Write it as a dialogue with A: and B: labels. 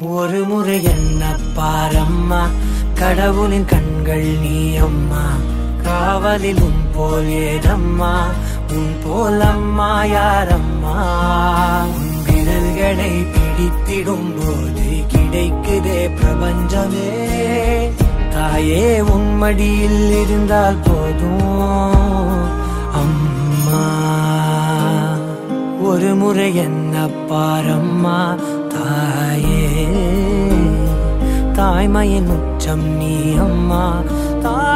A: ஒரு முறை என்ன பாரம்மா கடவுளின் கண்கள் நீ அம்மா காவலில் உன் போல் ஏதம்மா உன் போல் அம்மா யாரம்மா உன் விரல்களை பிடித்திடும் போது கிடைக்குதே பிரபஞ்சமே தாயே உன் மடியில் இருந்தால் போதும் அம்மா ஒரு முறை என்ன பாரம்மா தாயே தாய்மையின் உச்சம் நீ அம்மா தாய்